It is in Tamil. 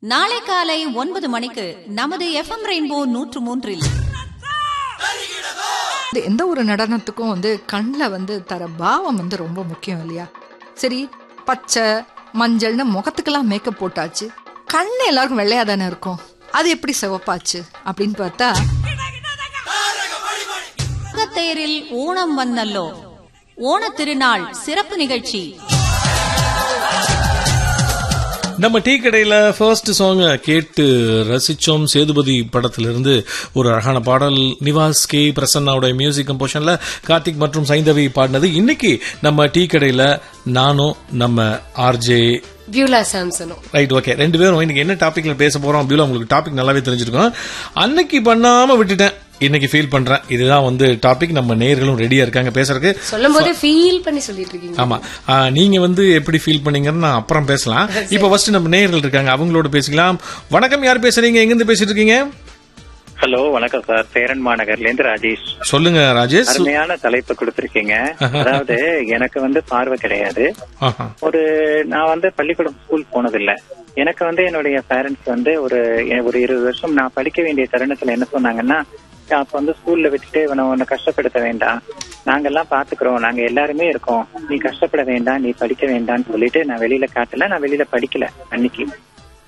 நாளை காலை ஒன்பது மணிக்கு நமது எஃப்எம் ரெயின்போ நூற்று மூன்றில் இது எந்த ஒரு நடனத்துக்கும் வந்து கண்ணில் வந்து தர பாவம் வந்து ரொம்ப முக்கியம் இல்லையா சரி பச்சை மஞ்சள்னு முகத்துக்கெல்லாம் மேக்கப் போட்டாச்சு கண்ணு எல்லாருக்கும் வெள்ளையா தானே இருக்கும் அது எப்படி சிவப்பாச்சு அப்படின்னு பார்த்தா தேரில் ஓணம் வந்தல்லோ ஓணத் திருநாள் சிறப்பு நிகழ்ச்சி நம்ம டீ கடையில ஃபர்ஸ்ட் சாங்க கேட்டு ரசிச்சோம் சேதுபதி படத்திலிருந்து ஒரு அழகான பாடல் நிவாஸ் கே பிரசன்னாவுடைய மியூசிக் கம்போஷன்ல கார்த்திக் மற்றும் சைந்தவி பாடினது இன்னைக்கு நம்ம டீ கடையில நானும் நம்ம ஆர்ஜே பியூலா சாம்சனும் ரைட் ஓகே ரெண்டு பேரும் இன்னைக்கு என்ன டாபிக்ல பேச போறோம் அப்படின்னு உங்களுக்கு டாபிக் நல்லாவே தெரிஞ்சிருக்கும் அன்னைக்கு பண்ணாம விட்டுட்டேன் இன்னைக்கு ஃபீல் பண்றேன் இதுதான் வந்து டாபிக் நம்ம நேயர்களும் ரெடியா இருக்காங்க பேசுறதுக்கு சொல்லும் போதே ஃபீல் பண்ணி சொல்லிட்டு இருக்கீங்க ஆமா ஆ, நீங்க வந்து எப்படி ஃபீல் பண்ணீங்கன்னு நான் அப்புறம் பேசலாம் இப்போ ஃபர்ஸ்ட் நம்ம நேயர்கள் இருக்காங்க அவங்களோட பேசிக்கலாம் வணக்கம் யார் பேசுறீங்க எங்க இருந்து பேசிட்டு இருக்கீங்க ஹலோ வணக்கம் சார் சேரன் மாநகர்ல இருந்து ராஜேஷ் சொல்லுங்க ராஜேஷ் அருமையான தலைப்பு கொடுத்திருக்கீங்க அதாவது எனக்கு வந்து பார்வை கிடையாது ஆஹா. ஒரு நான் வந்து பள்ளிக்கூடம் ஸ்கூல் போனதில்ல எனக்கு வந்து என்னுடைய பேரண்ட்ஸ் வந்து ஒரு ஒரு இருபது வருஷம் நான் படிக்க வேண்டிய தருணத்துல என்ன சொன்னாங்கன்னா அப்ப வந்து ஸ்கூல்ல விட்டுட்டு இவனை உன்னை கஷ்டப்படுத்த வேண்டாம் நாங்கெல்லாம் பாத்துக்கிறோம் நாங்க எல்லாருமே இருக்கோம் நீ கஷ்டப்பட வேண்டாம் நீ படிக்க வேண்டாம்னு சொல்லிட்டு நான் வெளியில காட்டல நான் வெளியில படிக்கல அன்னைக்கு